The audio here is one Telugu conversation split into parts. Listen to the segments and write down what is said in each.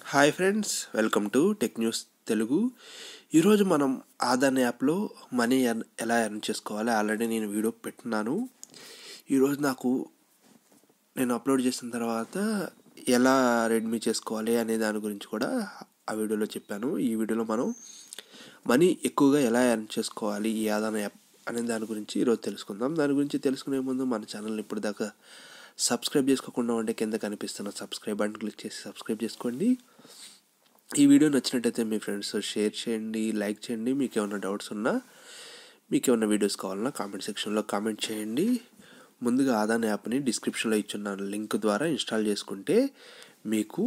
hi friends welcome to tech news Telugu ఈరోజు మనం ఆదాన్ యాప్లో మనీ ఎర్న్ ఎలా ఎర్న్ చేసుకోవాలి ఆల్రెడీ నేను వీడియో పెట్టున్నాను ఈరోజు నాకు నేను అప్లోడ్ చేసిన తర్వాత ఎలా రెడ్మీ చేసుకోవాలి అనే దాని గురించి కూడా ఆ వీడియోలో చెప్పాను ఈ వీడియోలో మనం మనీ ఎక్కువగా ఎలా ఎర్న్ చేసుకోవాలి ఈ ఆదాన్ యాప్ అనే దాని గురించి ఈరోజు తెలుసుకుందాం దాని గురించి తెలుసుకునే ముందు మన ఛానల్ని ఇప్పుడు దాకా సబ్స్క్రైబ్ చేసుకోకుండా ఉంటే కింద కనిపిస్తున్న సబ్స్క్రైబ్ బటన్ క్లిక్ చేసి సబ్స్క్రైబ్ చేసుకోండి ఈ వీడియో నచ్చినట్టయితే మీ ఫ్రెండ్స్ షేర్ చేయండి లైక్ చేయండి మీకు ఏమైనా డౌట్స్ ఉన్నా మీకు ఏమైనా వీడియోస్ కావాలన్నా కామెంట్ సెక్షన్లో కామెంట్ చేయండి ముందుగా ఆదాన్ యాప్ని డిస్క్రిప్షన్లో ఇచ్చున్న లింక్ ద్వారా ఇన్స్టాల్ చేసుకుంటే మీకు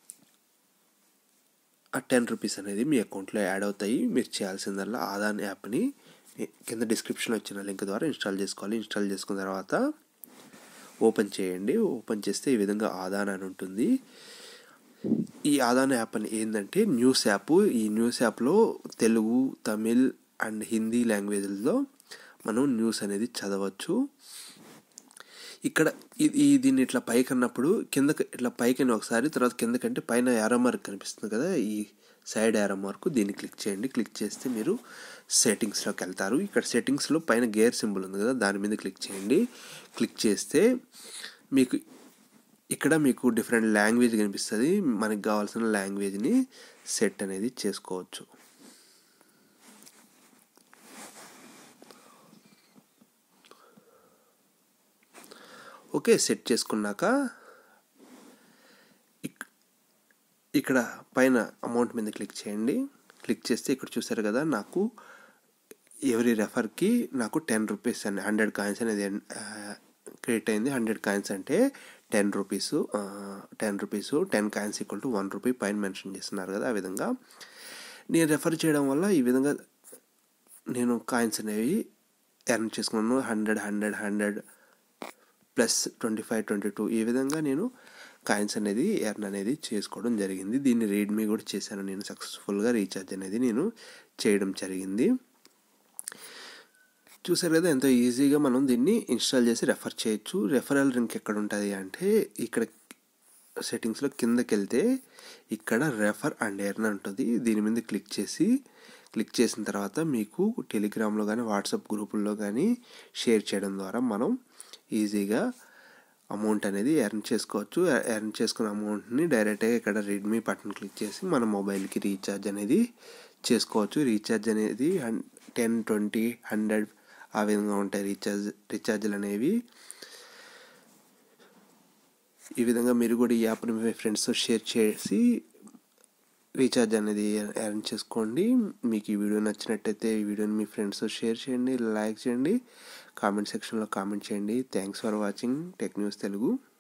ఆ టెన్ రూపీస్ అనేది మీ అకౌంట్లో యాడ్ అవుతాయి మీరు చేయాల్సిందల్లా ఆదాన్ యాప్ని కింద డిస్క్రిప్షన్లో ఇచ్చిన లింక్ ద్వారా ఇన్స్టాల్ చేసుకోవాలి ఇన్స్టాల్ చేసుకున్న తర్వాత ఓపెన్ చేయండి ఓపెన్ చేస్తే ఈ విధంగా ఆదాన్ అని ఉంటుంది ఈ ఆదాన్ యాప్ అని ఏంటంటే న్యూస్ యాప్ ఈ న్యూస్ యాప్లో తెలుగు తమిళ్ అండ్ హిందీ లాంగ్వేజ్లో మనం న్యూస్ అనేది చదవచ్చు ఇక్కడ ఇది దీన్ని ఇట్లా పైకి అన్నప్పుడు కిందకి ఇట్లా పైకి ఒకసారి తర్వాత కిందకంటే పైన యారో మార్క్ కనిపిస్తుంది కదా ఈ సైడ్ యారో మార్క్ దీన్ని క్లిక్ చేయండి క్లిక్ చేస్తే మీరు సెట్టింగ్స్లోకి వెళ్తారు ఇక్కడ సెట్టింగ్స్లో పైన గేర్ సింబల్ ఉంది కదా దాని మీద క్లిక్ చేయండి క్లిక్ చేస్తే మీకు ఇక్కడ మీకు డిఫరెంట్ లాంగ్వేజ్ కనిపిస్తుంది మనకి కావాల్సిన లాంగ్వేజ్ని సెట్ అనేది చేసుకోవచ్చు ఓకే సెట్ చేసుకున్నాక ఇక్కడ పైన అమౌంట్ మీద క్లిక్ చేయండి క్లిక్ చేస్తే ఇక్కడ చూసారు కదా నాకు ఎవరి రెఫర్కి నాకు టెన్ రూపీస్ అని హండ్రెడ్ కాయిన్స్ అనేది క్రియేట్ అయింది హండ్రెడ్ కాయిన్స్ అంటే ten rupees ten rupees ten coins equal to one rupee పైన మెన్షన్ చేస్తున్నారు కదా ఆ విధంగా నేను రెఫర్ చేయడం వల్ల ఈ విధంగా నేను కాయిన్స్ అనేవి ఎర్న్ చేసుకున్నాను hundred hundred hundred plus twenty five twenty two ఈ విధంగా నేను కాయిన్స్ అనేది ఎర్న్ అనేది చేసుకోవడం జరిగింది దీన్ని రీడ్మీ కూడా చేశాను నేను సక్సెస్ఫుల్గా రీఛార్జ్ అనేది నేను చేయడం జరిగింది చూసారు కదా ఎంతో ఈజీగా మనం దీన్ని ఇన్స్టాల్ చేసి రెఫర్ చేయొచ్చు రెఫరల్ లింక్ ఎక్కడ ఉంటుంది అంటే ఇక్కడ సెట్టింగ్స్లో కిందకి వెళ్తే ఇక్కడ రెఫర్ అండ్ ఎర్న్ ఉంటుంది దీని మీద క్లిక్ చేసి క్లిక్ చేసిన తర్వాత మీకు టెలిగ్రామ్లో కానీ వాట్సాప్ గ్రూపుల్లో కానీ షేర్ చేయడం ద్వారా మనం ఈజీగా అమౌంట్ అనేది ఎర్న్ చేసుకోవచ్చు ఎర్న్ చేసుకున్న అమౌంట్ని డైరెక్ట్గా ఇక్కడ రెడ్మీ బటన్ క్లిక్ చేసి మన మొబైల్కి రీఛార్జ్ అనేది చేసుకోవచ్చు రీఛార్జ్ అనేది టెన్ ట్వంటీ హండ్రెడ్ ఆ విధంగా ఉంటాయి రీఛార్జ్ రీఛార్జ్లు అనేవి ఈ విధంగా మీరు కూడా ఈ యాప్ని మీ ఫ్రెండ్స్తో షేర్ చేసి రీఛార్జ్ అనేది ఎర్న్ చేసుకోండి మీకు ఈ వీడియో నచ్చినట్టయితే ఈ వీడియోని మీ ఫ్రెండ్స్తో షేర్ చేయండి లైక్ చేయండి కామెంట్ సెక్షన్లో కామెంట్ చేయండి thanks for watching tech news Telugu